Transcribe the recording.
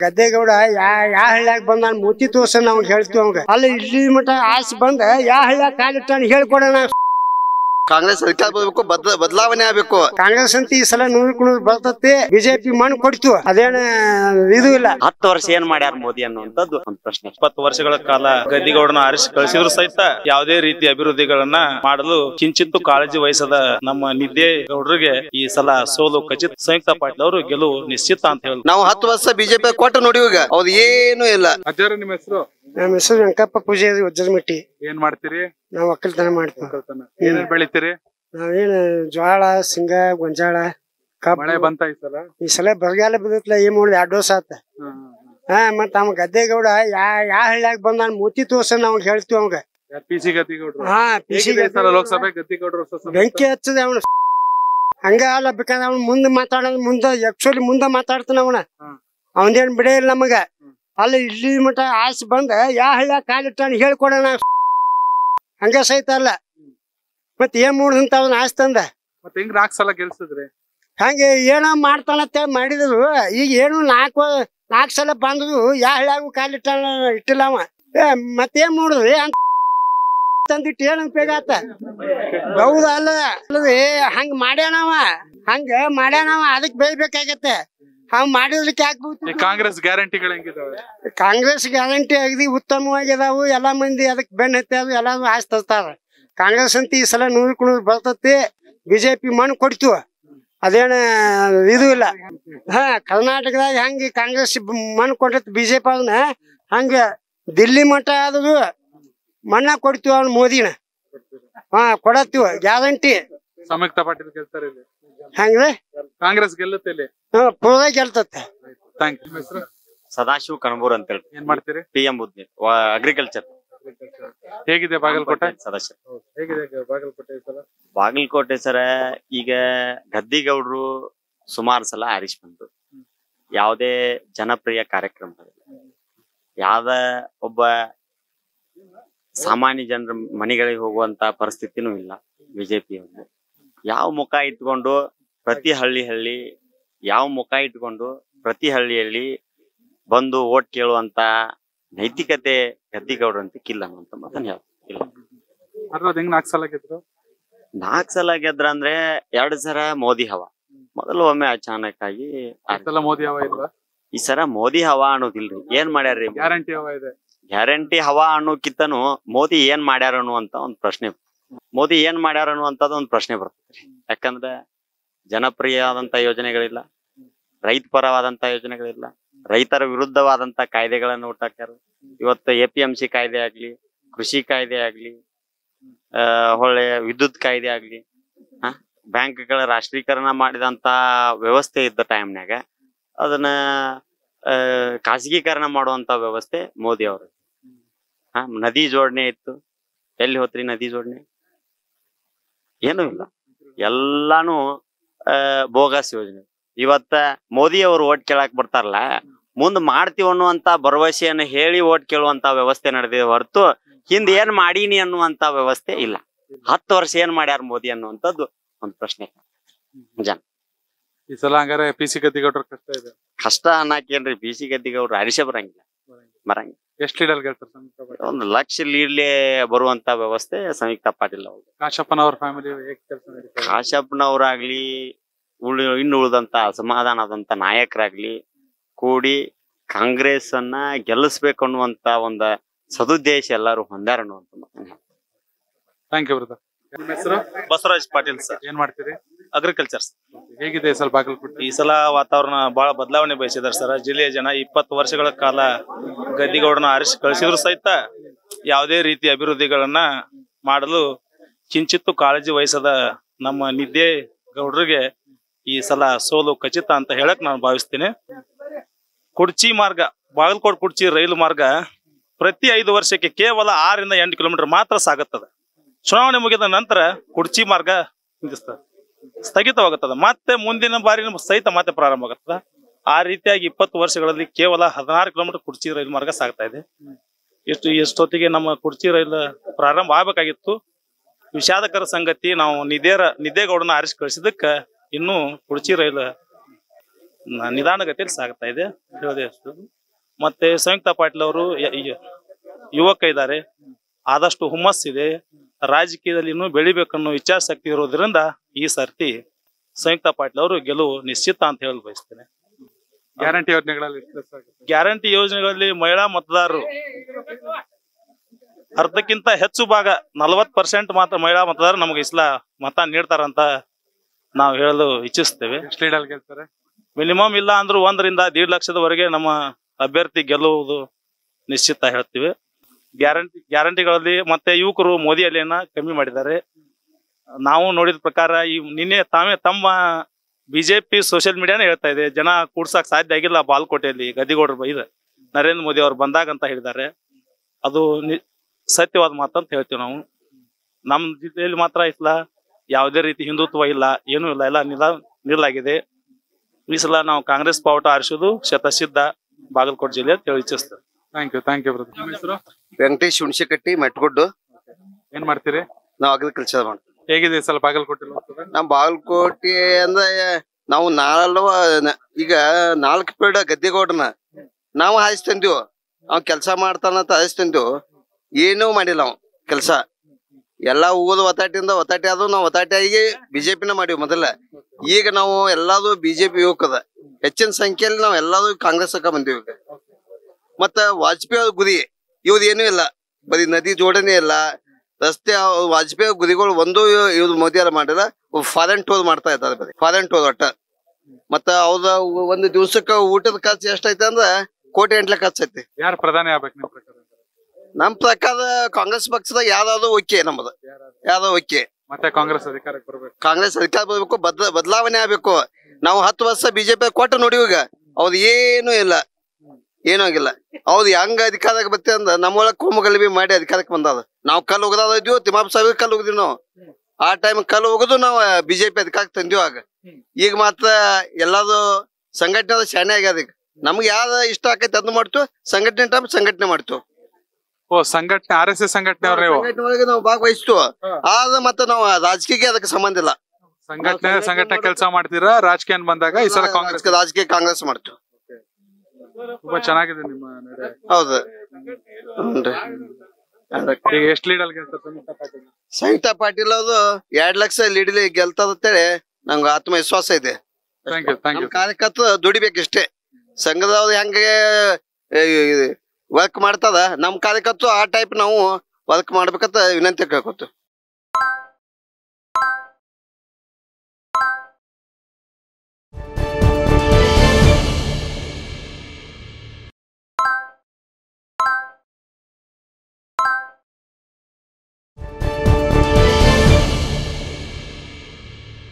ಗದ್ದೆಗೌಡ ಯಾ ಯಾ ಹಳ್ಳ್ಯಾಗ ಬಂದ ನಾನು ಮೂತಿ ತೋರ್ಸ ನಾವು ಹೇಳ್ತೀವಿ ಅವಂಗ ಅಲ್ಲಿ ಇಲ್ಲಿ ಮಟ ಆಸೆ ಬಂದ ಯಾ ಹಳ್ಳ್ಯಾಗ ಕಾಲಿಟ್ಟಾನ ಹೇಳ್ಕೊಡೋಣ ಕಾಂಗ್ರೆಸ್ ಸರ್ಕಾರ ಬರ್ಬೇಕು ಬದ್ಲ ಬದಲಾವಣೆ ಆಗ್ಬೇಕು ಕಾಂಗ್ರೆಸ್ ಅಂತ ಈ ಸಲ ನೂರು ಕುಣೂರು ಬರ್ತತಿ ಬಿಜೆಪಿ ಮಣ್ಣು ಕೊಡ್ತೀವಿ ಅದೇನ ಇದು ಇಲ್ಲ ಹತ್ತು ವರ್ಷ ಏನ್ ಮಾಡ್ಯಾರ ಮೋದಿ ಅನ್ನುವಂಥದ್ದು ಒಂದು ಪ್ರಶ್ನೆ ಇಪ್ಪತ್ತು ವರ್ಷಗಳ ಕಾಲ ಗದ್ದಿಗೌಡನ ಆರಿಸಿ ಕಳಿಸಿದ್ರು ಸಹಿತ ಯಾವುದೇ ರೀತಿಯ ಅಭಿವೃದ್ಧಿಗಳನ್ನ ಮಾಡಲು ಕಿಂಚಿತ್ತು ಕಾಳಜಿ ವಹಿಸದ ನಮ್ಮ ನಿದ್ದೆ ಗೌಡರಿಗೆ ಈ ಸಲ ಸೋಲು ಖಚಿತ ಸಂಯುಕ್ತ ಪಾಟೀಲ್ ಅವರು ಗೆಲುವು ನಿಶ್ಚಿತ ಅಂತ ಹೇಳಿ ನಾವು ಹತ್ತು ವರ್ಷ ಬಿಜೆಪಿ ಕೊಟ್ಟು ನೋಡಿ ಈಗ ಅವ್ದು ಏನು ಇಲ್ಲ ಅಜ್ಜಾರ ನಿಮ್ಮ ಹೆಸರು ನಮ್ಮ ಹೆಸರು ವೆಂಕಪ್ಪ ಪೂಜಾರಿ ವಜ್ರಮಟ್ಟಿ ಏನ್ ಮಾಡ್ತೀರಿ ನಾವು ಒಕ್ಕಲ್ತನ ಮಾಡ್ತೀವಿ ಒಕ್ಕಲ್ತನ. ಏನೇನ್ ಬೆಳಿತೀರಿ ನಾವೇನು ಜ್ವಾಳ ಸಿಂಗ ಗೊಂಜಾಳ ಕಬ್ಬು ಮಳೆ ಬಂತ ಈ ಸಲ ಈ ಸಲ ಬರಗಾಲ ಬಿದ್ದತ್ಲ ಏನ್ ಮಾಡಿದ ಎರಡು ವರ್ಷ ಆತ ಹಾ ಮತ್ತ ಅವ ಗದ್ದೆಗೌಡ ಯಾ ಯಾ ಹಳ್ಳ್ಯಾಗ ಬಂದ ನಾನು ಮೂತಿ ತೋರ್ಸ ನಾವು ಹೇಳ್ತೀವಿ ಅವಂಗ ಪಿ ಸಿ ಗದ್ದಿಗೌಡ್ರು ಹಾ ಪಿಸಿ ಹೇಗಿದೆ ಈ ಸಲ ಲೋಕಸಭೆ ಗದ್ದಿಗೌಡರು ಹೊಸ ಸಭೆ? ಬೆಂಕಿ ಹಚ್ಚದ ಅವನು ಹಂಗ ಅಲ್ಲ ಬೇಕಾದ್ರೆ ಅವ್ನು ಮುಂದೆ ಮಾತಾಡೋದು ಮುಂದೆ ಆಕ್ಚುಲಿ ಮುಂದೆ ಮಾತಾಡ್ತಾನ ಅವನ ಹ್ಮ್. ಅವನದೇನ್ ಬಿಡೇ ಇಲ್ಲ ನಮಗ ಅಲ್ಲಿ ಇಲ್ಲಿ ಮಟ ಆಸೆ ಬಂದ ಯಾ ಹಳ್ಳ್ಯಾಗ ಕಾಲಿಟ್ಟಾನ ಹೇಳ್ಕೊಡೋಣ ಹಂಗ ಸಹಿತ ಅಲ್ಲ ಮತ್ ಏನ್ ಮೂಡ್ದಂತ ಅವನ ಆಸೆ ತಂದ ಮತ್ತೆ ಹೆಂಗ್ ನಾಲ್ಕು ಸಲ ಗೆಲ್ಸಿದ್ರಿ ಹಂಗೆ ಏನೋ ಮಾಡ್ತಾನಂತ ಮಾಡಿದ್ರು ಈಗ ಏನು ನಾಲ್ಕು ನಾಲ್ಕು ಸಲ ಬಂದ್ರು ಯಾ ಹಳ್ಳ್ಯಾಗು ಕಾಲಿಟ್ಟಾನ ಇಟ್ಟಿಲ್ಲ ಅವ ಏ ಮತ್ತೇನ್ ಮಾಡುದ್ರಿ ಅಂತ ತಂದಿಟ್ಟು ಏನ್ ಉಪಯೋಗ ಆತ ಹೌದ ಅಲ್ಲ ಅಲ್ಲದೆ ಹಂಗ ಮಾಡ್ಯಾನವ ಹಂಗ ಮಾಡ್ಯಾನವ ಅದಕ್ ಬೈಬೇಕಾಗತ್ತೆ ಹಂಗ ಮಾಡಿದ್ಲಿಕ್ಕೆ ಯಾಕೆ ಈ ಕಾಂಗ್ರೆಸ್ ಗ್ಯಾರಂಟಿಗಳು ಹೆಂಗಿದಾವೆ ಕಾಂಗ್ರೆಸ್ ಗ್ಯಾರಂಟಿ ಅಗದಿ ಉತ್ತಮವಾಗಿದಾವು ಎಲ್ಲಾ ಮಂದಿ ಅದಕ್ ಬೆನ್ನ ಹತ್ಯಾವು ಎಲ್ಲಾರು ಆಸ್ತಾರ ಕಾಂಗ್ರೆಸ್ ಅಂತ ಈ ಸಲ ನೂರು ಕುಣೂರು ಬರ್ತತಿ ಬಿಜೆಪಿ ಮಣ್ಣು ಕೊಡ್ತೀವ ಅದೇನ ಇದು ಇಲ್ಲ ಹಾ ಕರ್ನಾಟಕದಾಗ ಹೆಂಗ ಕಾಂಗ್ರೆಸ್ ಮಣ್ಣು ಕೊಟ್ಟತ್ ಬಿಜೆಪಿ ಅದನ್ನ ಹಂಗ ದಿಲ್ಲಿ ಮಠ ಆದದು ಮಣ್ಣ ಕೊಡ್ತೀವ ಅವ್ನ ಮೋದಿನ ಹಾ ಕೊಡತ್ತೀವ ಗ್ಯಾರಂಟಿ ಸಂಯುಕ್ತ ಪಾಟೀಲ್ ಗೆಲ್ತಾರೆ ಇಲ್ಲಿ ಹೆಂಗ್ರಿ ಕಾಂಗ್ರೆಸ್ ಗೆಲ್ಲುತ್ತೆ ಇಲ್ಲಿ ಹಾ ಪೂರ ಗೆಲ್ತತ್ತೆ ಥ್ಯಾಂಕ್ ಯು ಹೆಸರು ಸದಾಶಿವ ಕಣಬೂರ್ ಅಂತ ಹೇಳಿ ಏನ್ ಮಾಡ್ತೀರಿ ಪಿ ಎಂ ಬುದ್ಧಿ ಅಗ್ರಿಕಲ್ಚರ್ ಹೇಗಿದೆ ಬಾಗಲಕೋಟೆ ಸದಸ್ಯ ಹೇಗಿದೆ ಬಾಗಲಕೋಟೆ ಈ ಸಲ ಬಾಗಲಕೋಟೆ ಸರ ಈಗ ಗದ್ದಿಗೌಡ್ರು ಸುಮಾರು ಸಲ ಆರಿಸ್ ಬಂದ್ರು ಯಾವುದೇ ಜನಪ್ರಿಯ ಕಾರ್ಯಕ್ರಮಗಳಿಲ್ಲ ಯಾವ್ದ ಒಬ್ಬ ಸಾಮಾನ್ಯ ಜನರ ಮನೆಗಳಿಗೆ ಹೋಗುವಂತ ಪರಿಸ್ಥಿತಿನೂ ಇಲ್ಲ ಬಿಜೆಪಿ ಯಾವ ಮುಖ ಇಟ್ಕೊಂಡು ಪ್ರತಿ ಹಳ್ಳಿ ಹಳ್ಳಿ ಯಾವ ಮುಖ ಇಟ್ಕೊಂಡು ಪ್ರತಿ ಹಳ್ಳಿಯಲ್ಲಿ ಬಂದು ಓಟ್ ಕೇಳುವಂತ ನೈತಿಕತೆ ಗದ್ದಿಗೌಡ್ರಂತ ಕಿಲ್ಲ ಅಂತ ಮಾತನ್ನ ಹೇಳ್ತೀನಿ ಇಲ್ಲ ಆದ್ರೆ ಅದ್ ಹೆಂಗ್ ನಾಲ್ಕು ಸಲ ಗೆದ್ರು ನಾಲ್ಕ್ ಸಲ ಗೆದ್ರ ಅಂದ್ರೆ ಎರಡ್ ಸಲ ಮೋದಿ ಹವಾ ಮೊದಲು ಒಮ್ಮೆ ಅಚಾನಕ್ ಆಗಿ ಈ ಆಯ್ತು. ಸಲ ಮೋದಿ ಹವಾ ಇಲ್ವಾ ಈ ಸಲ ಮೋದಿ ಹವಾ ಅನ್ನೋದಿಲ್ರಿ ಏನ್ ಮಾಡ್ಯಾರ್ರಿ ಗ್ಯಾರಂಟಿ ಹವಾ ಇದೆ ಗ್ಯಾರಂಟಿ ಹವಾ ಅನ್ನೋಕ್ಕಿಂತನು ಮೋದಿ ಏನ್ ಮಾಡ್ಯಾರ ಅನ್ನುವಂತ ಒಂದ್ ಪ್ರಶ್ನೆ ಮೋದಿ ಏನ್ ಮಾಡ್ಯಾರ ಅನ್ನುವಂಥದ್ದು ಒಂದ್ ಪ್ರಶ್ನೆ ಬರ್ತದೆ ಯಾಕಂದ್ರೆ ಜನಪ್ರಿಯ ಆದಂತ ಯೋಜನೆಗಳಿಲ್ಲ ರೈತ ಪರವಾದಂತ ಯೋಜನೆಗಳಿಲ್ಲ ರೈತರ ವಿರುದ್ಧವಾದಂತ ಕಾಯ್ದೆಗಳನ್ನ ಹುಟ್ಟಾಕ್ಯಾರ ಇವತ್ತು ಎ ಪಿ ಎಂ ಸಿ ಕಾಯ್ದೆ ಆಗ್ಲಿ ಕೃಷಿ ಕಾಯ್ದೆ ಆಗ್ಲಿ ಆ ಹೊಳ್ಳೆ ವಿದ್ಯುತ್ ಕಾಯ್ದೆ ಆಗ್ಲಿ ಆ ಬ್ಯಾಂಕ್ಗಳ ರಾಷ್ಟ್ರೀಕರಣ ಮಾಡಿದಂತ ವ್ಯವಸ್ಥೆ ಇದ್ದ ಟೈಮ್ನಾಗ ಅದನ್ನ ಆ, ಖಾಸಗೀಕರಣ ಮಾಡುವಂತ ವ್ಯವಸ್ಥೆ ಮೋದಿ ಅವರು ಹಾ ನದಿ ಜೋಡಣೆ ಇತ್ತು ಎಲ್ಲಿ ಹೋತ್ರಿ ನದಿ ಜೋಡಣೆ ಏನೂ ಇಲ್ಲ ಎಲ್ಲಾನು ಆ, ಬೋಗಸ್ ಯೋಜನೆ ಇವತ್ತ ಮೋದಿ ಅವರು ಓಟ್ ಕೇಳಾಕ್ ಬರ್ತಾರಲ್ಲ ಮುಂದ್ ಮಾಡ್ತೀವಿ ಅನ್ನುವಂತ ಭರವಸೆಯನ್ನು ಹೇಳಿ ಓಟ್ ಕೇಳುವಂತ ವ್ಯವಸ್ಥೆ ನಡೆದಿದೆ ಹೊರತು ಹಿಂದ್ ಏನ್ ಮಾಡೀನಿ ಅನ್ನುವಂತ ವ್ಯವಸ್ಥೆ ಇಲ್ಲ ಹತ್ತು ವರ್ಷ ಏನ್ ಮಾಡ್ಯಾರ ಮೋದಿ ಅನ್ನುವಂಥದ್ದು ಒಂದು ಪ್ರಶ್ನೆ ಜನ ಈ ಸಲ ಹಂಗಾರೆ ಪಿ ಸಿ ಗದ್ದಿಗೌಡ್ರ ಕಷ್ಟ ಇದೆ ಕಷ್ಟ ಅನ್ನಕೇನ್ರಿ ಬಿ ಸಿ ಗದ್ದಿಗೌಡ್ರು ಅರಿಸೆ ಬರಂಗಿಲ್ಲ ಬರಂಗಿಲ್ಲ ಎಷ್ಟು ಲೀಡರ್ ಗೆಲ್ತಾರೆ ಸಂಯುಕ್ತ ಪಾಟೀಲ್ ಒಂದು ಲಕ್ಷ ಲೀಡ್ಲೆ ಬರುವಂತ ವ್ಯವಸ್ಥೆ ಸಂಯುಕ್ತ ಪಾಟೀಲ್ ಅವರು ಕಾಶಪ್ಪನವ್ರ ಫ್ಯಾಮಿಲಿ ಹೇಗೆ ಕೆಲಸ ನಡೀತಾರೆ ಕಾಶಪ್ಪನವರಾಗ್ಲಿ ಉಳಿ ಇನ್ನು ಉಳಿದಂತ ಅಸಮಾಧಾನದಂತ ನಾಯಕರಾಗ್ಲಿ ಕೂಡಿ ಕಾಂಗ್ರೆಸ್ ಅನ್ನ ಗೆಲ್ಲಿಸ್ಬೇಕು ಅನ್ನುವಂತ ಒಂದ ಸದುದ್ದೇಶ ಎಲ್ಲರೂ ಹೊಂದಾರ ಅನ್ನುವಂತ ಮಾತನ್ನ ಹೇಳ್ತೀನಿ. ಥ್ಯಾಂಕ್ ಯು ಬ್ರದರ್ ನಿಮ್ಮ ಹೆಸರು ಬಸವರಾಜ್ ಪಾಟೀಲ್ ಸರ್ ಏನ್ ಮಾಡ್ತೀರಿ ಅಗ್ರಿಕಲ್ಚರ್ ಹೇಗಿದೆ ಈ ಸಲ ಬಾಗಲಕೋಟೆ ಈ ಸಲ ವಾತಾವರಣ ಬಹಳ ಬದಲಾವಣೆ ಬಯಸಿದಾರೆ ಸರ್ ಜಿಲ್ಲೆಯ ಜನ ಇಪ್ಪತ್ತು ವರ್ಷಗಳ ಕಾಲ ಗದ್ದಿಗೌಡನ ಆರಿಸಿ ಕಳಿಸಿದ್ರು ಸಹಿತ ಯಾವುದೇ ರೀತಿಯ ಅಭಿವೃದ್ಧಿಗಳನ್ನ ಮಾಡಲು ಕಿಂಚಿತ್ತು ಕಾಳಜಿ ವಹಿಸದ ನಮ್ಮ ನಿದ್ದೆ ಗೌಡರಿಗೆ ಈ ಸಲ ಸೋಲು ಖಚಿತ ಅಂತ ಹೇಳಕ್ ನಾನು ಭಾವಿಸ್ತೀನಿ ಕುಡ್ಚಿ ಮಾರ್ಗ ಬಾಗಲಕೋಟ್ ಕುಡ್ಚಿ ರೈಲು ಮಾರ್ಗ ಪ್ರತಿ ಐದು ವರ್ಷಕ್ಕೆ ಕೇವಲ ಆರರಿಂದ ಎಂಟು ಕಿಲೋಮೀಟರ್ ಮಾತ್ರ ಸಾಗುತ್ತದೆ ಚುನಾವಣೆ ಮುಗಿದ ನಂತರ ಕುಡ್ಚಿ ಮಾರ್ಗ ನಿಲ್ಲಿಸ್ತದೆ ಸ್ಥಗಿತವಾಗುತ್ತದೆ ಮತ್ತೆ ಮುಂದಿನ ಬಾರಿ ಸಹಿತ ಮತ್ತೆ ಪ್ರಾರಂಭ ಆಗುತ್ತದೆ ಆ ರೀತಿಯಾಗಿ ಇಪ್ಪತ್ತು ವರ್ಷಗಳಲ್ಲಿ ಕೇವಲ ಹದಿನಾರು ಕಿಲೋಮೀಟರ್ ಕುಡ್ಚಿ ರೈಲು ಮಾರ್ಗ ಸಾಗ್ತಾ ಇದೆ ಎಷ್ಟು ಎಷ್ಟೊತ್ತಿಗೆ ನಮ್ಮ ಕುಡ್ಚಿ ರೈಲು ಪ್ರಾರಂಭ ಆಗ್ಬೇಕಾಗಿತ್ತು ವಿಷಾದಕರ ಸಂಗತಿ ನಾವು ನಿದೇರ ನಿದ್ದೇಗೌಡನ ಆರಿಸಿ ಕಳಿಸಿದಕ್ಕ ಇನ್ನೂ ಕುಡ್ಚಿ ರೈಲು ನ- ನಿಧಾನಗತಿಯಲ್ಲಿ ಸಾಗ್ತಾ ಇದೆ ಹೇಳೋದೇ ಅಷ್ಟು ಮತ್ತೆ ಸಂಯುಕ್ತ ಪಾಟೀಲ್ ಅವರು ಯ- ಯ- ಯುವಕ ಇದ್ದಾರೆ ಆದಷ್ಟು ಹುಮ್ಮಸ್ಸಿದೆ ರಾಜಕೀಯದಲ್ಲಿ ಇನ್ನೂ ಬೆಳಿಬೇಕನ್ನೋ ಇಚ್ಛಾಶಕ್ತಿ ಇರೋದ್ರಿಂದ ಈ ಸರ್ತಿ ಸಂಯುಕ್ತ ಪಾಟೀಲ್ ಅವರು ಗೆಲುವು ನಿಶ್ಚಿತ ಅಂತ ಹೇಳಿ ಬಯಸ್ತೇನೆ ಗ್ಯಾರಂಟಿ ಯೋಜನೆಗಳಲ್ಲಿ ಎಷ್ಟು ಪ್ಲಸ್ ಆಗುತ್ತೆ ಗ್ಯಾರಂಟಿ ಯೋಜನೆಗಳಲ್ಲಿ ಮಹಿಳಾ ಮತದಾರರು ಅರ್ಧಕ್ಕಿಂತ ಹೆಚ್ಚು ಭಾಗ ನಲವತ್ ಪರ್ಸೆಂಟ್ ಮಾತ್ರ ಮಹಿಳಾ ಮತದಾರರು ನಮಗೆ ಇಸ್ಲ ಮತ ನೀಡ್ತಾರಂತ ನಾವು ಹೇಳಲು ಇಚ್ಛಿಸ್ತೇವೆ ಎಷ್ಟು ಲೀಡಲ್ಲಿ ಗೆಲ್ತಾರೆ ಮಿನಿಮಮ್ ಇಲ್ಲ ಅಂದ್ರೂ ಒಂದರಿಂದ ದೀಡ್ ಲಕ್ಷದವರೆಗೆ ನಮ್ಮ ಅಭ್ಯರ್ಥಿ ಗೆಲ್ಲುವುದು ನಿಶ್ಚಿತ ಹೇಳ್ತೀವಿ ಗ್ಯಾರಂಟಿ ಗ್ಯಾರಂಟಿಗಳಲ್ಲಿ ಮತ್ತೆ ಯುವಕರು ಮೋದಿ ಅಲೆಯನ್ನ ಕಮ್ಮಿ ಮಾಡಿದ್ದಾರೆ ನಾವು ನೋಡಿದ ಪ್ರಕಾರ ಈ ನಿನ್ನೆ ತಾವೇ ತಮ್ಮ ಬಿಜೆಪಿ ಸೋಷಿಯಲ್ ಮೀಡಿಯಾನೇ ಹೇಳ್ತಾ ಇದೆ ಜನ ಕೂಡ್ಸಕ್ ಸಾಧ್ಯ ಆಗಿಲ್ಲ ಬಾಲ್ಕೋಟೆಯಲ್ಲಿ ಗದ್ದಿಗೌಡರು ಇದು ನರೇಂದ್ರ ಮೋದಿ ಅವರು ಬಂದಾಗ ಅಂತ ಹೇಳಿದ್ದಾರೆ ಅದು ನಿ- ಸತ್ಯವಾದ ಮಾತಂತ ಹೇಳ್ತೀವಿ ನಾವು ನಮ್ಮ ಜಿಲ್ಲೆಯಲ್ಲಿ ಮಾತ್ರ ಇಸ್ಲ ಯಾವುದೇ ರೀತಿ ಹಿಂದುತ್ವ ಇಲ್ಲ ಏನೂ ಇಲ್ಲ ಎಲ್ಲ ನಿಲ ನಿಲ್ಲಾಗಿದೆ ಈ ಸಲ ನಾವು ಕಾಂಗ್ರೆಸ್ ಪಾವಟ ಆರಿಸೋದು ಶತಸಿದ್ಧ ಬಾಗಲಕೋಟೆ ಜಿಲ್ಲೆ ಅಂತ ಹೇಳಿ ಇಚ್ಛಿಸ್ತೇವೆ thank you thank you brother ನಿಮ್ಮ ಹೆಸರು ವೆಂಕಟೇಶ್ ಹುಣಸಿಕಟ್ಟಿ ಮೆಟ್ಗುಡ್ಡು ಏನ್ ಮಾಡ್ತೀರಿ ನಾವು ಅಗ್ರಿಕಲ್ಚರ್ ಮಾಡ್ತೀವಿ ಹೇಗಿದೆ ಈ ಸಲ ಬಾಗಲಕೋಟೆ ಲೋಕಸಭೆ ನಮ್ಮ ಬಾಗಲಕೋಟೆ ಅಂದ್ರೆ ನಾವು ನಾಳಲ್ವ ಈಗ ನಾಲ್ಕು ಪೀಡ ಗದ್ದೆಗೌಡನ ನಾವು ಹಾಯ್ಸ್ ತಂದಿವು ಅವ್ ಕೆಲಸ ಮಾಡ್ತಾನಂತ ಹಾಯ್ಸ್ ತಂದಿವು ಏನೂ ಮಾಡಿಲ್ಲ ಅವ್ ಕೆಲಸ ಎಲ್ಲಾ ಊದ ಒತ್ತಾಟಿಯಿಂದ ಒತ್ತಾಟಿ ಆದ್ವು ನಾವು ಒತ್ತಾಟಿಯಾಗಿ ಬಿಜೆಪಿನ ಮಾಡಿವಿ ಮೊದಲ ಈಗ ನಾವು ಎಲ್ಲಾದು ಬಿಜೆಪಿ ಯುವಕದ ಹೆಚ್ಚಿನ ಸಂಖ್ಯೆಯಲ್ಲಿ ನಾವು ಎಲ್ಲಾದು ಕಾಂಗ್ರೆಸ್ ಬಂದಿವಿ ಈಗ ಮತ್ತ ವಾಜಪೇಯಿ ಅವ್ರ ಗುದಿ ಇವ್ದು ಏನೂ ಇಲ್ಲ ಬರೀ ನದಿ ಜೋಡಣೆ ಇಲ್ಲ ರಸ್ತೆ ಅವ್ ವಾಜಪೇಯಿ ಗುದಿಗಳು ಒಂದು ಇವ್ರು ಮೋದಿ ಎಲ್ಲ ಮಾಡಿಲ್ಲ ಫಾರೆನ್ ಟೂರ್ ಮಾಡ್ತಾ ಇದ್ದಾರೆ ಬರೀ ಫಾರೆನ್ ಟೂರ್ ಒಟ್ಟ ಮತ್ತ ಅವ್ರ ಒಂದು ದಿವ್ಸಕ್ಕ ಊಟದ ಖರ್ಚು ಎಷ್ಟೈತೆ ಅಂದ್ರ ಕೋಟಿ ಎಂಟ್ಲೆ ಖರ್ಚು ಐತಿ ಯಾರು ಪ್ರಧಾನಿ ಆಗ್ಬೇಕು ನಿಮ್ ಪ್ರಕಾರ ನಮ್ ಪ್ರಕಾರ ಕಾಂಗ್ರೆಸ್ ಪಕ್ಷದಾಗ ಯಾವ್ದಾದ್ರು ಓಕೆ ನಮ್ಮದು ಯಾವ್ದೋ ಓಕೆ ಮತ್ತೆ ಕಾಂಗ್ರೆಸ್ ಅಧಿಕಾರಕ್ಕೆ ಬರ್ಬೇಕು ಕಾಂಗ್ರೆಸ್ ಅಧಿಕಾರ ಬರ್ಬೇಕು ಬದ್ ಬದಲಾವಣೆ ಆಗ್ಬೇಕು ನಾವು ಹತ್ತು ವರ್ಷ ಬಿಜೆಪಿ ಕೊಟ್ಟು ನೋಡಿ ಈಗ ಅವ್ದು ಏನು ಇಲ್ಲ ಏನೂ ಆಗಿಲ್ಲ ಹೌದು ಹೆಂಗ ಅಧಿಕಾರಕ್ಕೆ ಬತ್ತೆ ಅಂದ ನಮ್ಮೊಳಗ್ ಕೋಮಗಲಭೆ ಮಾಡಿ ಅಧಿಕಾರಕ್ಕೆ ಬಂದದ ನಾವು ಕಲ್ಲು ಹೋಗದ ಇದ್ವು ತಿಮ್ಮಾಪ್ ಸಾವಿರ ಕಲ್ಲು ಹೋಗಿದ್ವಿ ನಾವು ಆ ಟೈಮ್ ಕಲ್ಲು ಹೋಗುದು ನಾವು ಬಿಜೆಪಿ ಅಧಿಕಾರಕ್ಕೆ ತಂದಿವ್ ಆಗ ಈಗ ಮಾತ್ರ ಎಲ್ಲಾದು ಸಂಘಟನೆ ಶಾನೆ ಆಗ್ಯದ ಈಗ ನಮ್ಗೆ ಯಾವ್ದು ಇಷ್ಟ ಆಕೈತಿ ಅದನ್ನ ಮಾಡ್ತು ಸಂಘಟನೆ ಟೈಮ್ ಸಂಘಟನೆ ಮಾಡ್ತು ಓ ಸಂಘಟನೆ ಆರ್ ಎಸ್ ಎಸ್ ಸಂಘಟನೆ ಅವ್ರು ನೀವು ಸಂಘಟನೆ ಒಳಗೆ ನಾವು ಭಾಗವಹಿಸ್ತು ಆದ್ರೆ ಮತ್ತೆ ನಾವು ರಾಜಕೀಯಕ್ಕೆ ಅದಕ್ಕೆ ಸಂಬಂಧ ಇಲ್ಲ ಸಂಘಟನೆ ಸಂಘಟನೆ ಕೆಲಸ ಮಾಡ್ತೀರಾ ರಾಜಕೀಯ ಬಂದಾಗ ಈ ಸಲ ಕಾಂಗ್ರೆಸ್ ರಾಜಕೀಯ- ರಾಜಕೀಯ ಕಾಂಗ್ರೆಸ್ ಮಾಡ್ತು ತುಂಬಾ ಚೆನ್ನಾಗಿದೆ ನಿಮ್ಮ ನಡೆ ಹೌದು ಹ್ಞೂನ್ರಿ. ಅದಕ್ಕೆ ಈಗ ಎಷ್ಟು ಲೀಡಲ್ಲಿ ಗೆಲ್ತಾರೆ ಸಂಯುಕ್ತ ಪಾಟೀಲ್ ಸಂಯುಕ್ತ ಪಾಟೀಲ್ ಅದು ಎರಡ್ ಲಕ್ಷ ಲೀಡ್ಲಿ ಗೆಲ್ತದಂತೇಳಿ ನಂಗೆ ಆತ್ಮವಿಶ್ವಾಸ ಇದೆ ಥ್ಯಾಂಕ್ ಯು ಥ್ಯಾಂಕ್ ನಮ್ ಯು ಕಾರ್ಯಕರ್ತರು ದುಡಿಬೇಕಿಷ್ಟೇ ಸಂಘದವ್ರು ಹೆಂಗೆ ವರ್ಕ್ ಮಾಡ್ತದ ನಮ್ ಕಾರ್ಯಕರ್ತರು ಆ ಟೈಪ್ ನಾವು ವರ್ಕ್ ಮಾಡ್ಬೇಕಂತ ವಿನಂತಿ ಕೇಳ್ಕೊತೀವಿ